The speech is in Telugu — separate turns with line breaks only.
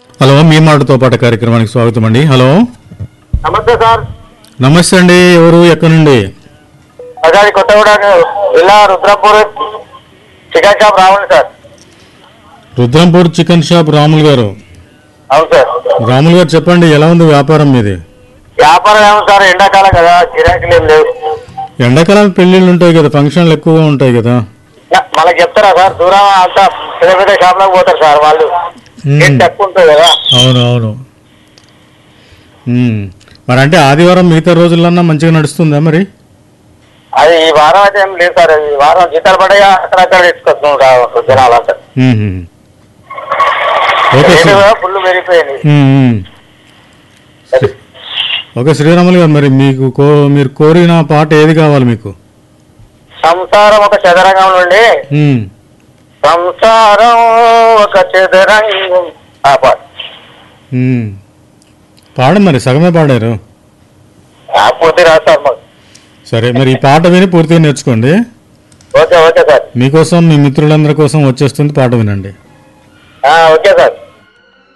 హలో మీ మాటతో పాటు కార్యక్రమానికి స్వాగతం అండి హలో
నమస్తే సార్
నమస్తే అండి ఎవరు ఎక్కడి నుండి
అదాది కొత్తగూడ జిల్లా రుద్రపూర్ చికెన్ షాప్ రావండి sir
Rudrampur chicken shop Ramulu garu
అవును సార్
రాములు గారు చెప్పండి ఎలా ఉంది వ్యాపారం మీది
వ్యాపారం ఏమో సార్ ఎండాకాలం కదా గిరాకీలు ఏం లేవు
ఎండాకాలం పెళ్ళిళ్ళు ఉంటాయి కదా ఫంక్షన్లు ఎక్కువగా ఉంటాయి కదా
నా- మనకి చెప్తారా సార్ దూరం అంతా పెద్ద పెద్ద షాప్ లోకి పోతారు సార్ వాళ్ళు
మ్మ్.
రేట్ తక్కువ ఉంటుంది కదా
అవును అవును మ్మ్. మరి అంటే ఆదివారం మిగతా రోజులన్నా మంచిగా నడుస్తుందా మరి
అది ఈ వారం అయితే ఏం లేదు సార్ ఈ వారం జీతాలు పడ్డాయి అక్కడక్కడ తీసుకొస్తున్నాం జనాలు అంతా
మ్మ్. ఓకే
రేటు
శ్రీ-
కూడా ఫుల్ పెరిగిపోయింది
మ్మ్, మ్మ్. ఓకే శ్రీరాములు గారు మరి మీకు కో మీరు కోరిన పాట ఏది కావాలి మీకు
సంసారం ఒక చదరంగం నుండి
మ్మ్.
సంసారం ఒక చదరంగం ఆ పాట
మ్మ్. పాడండి మరి సగమే పాడారు
ఆ పూర్తి రాదు సార్ మాకు
సరే మరి ఈ పాట విని పూర్తిగా నేర్చుకోండి
ఓకే ఓకే సార్
మీకోసం మీ మిత్రులందరి కోసం వచ్చేస్తుంది పాట వినండి
ఆ, ఓకే సార్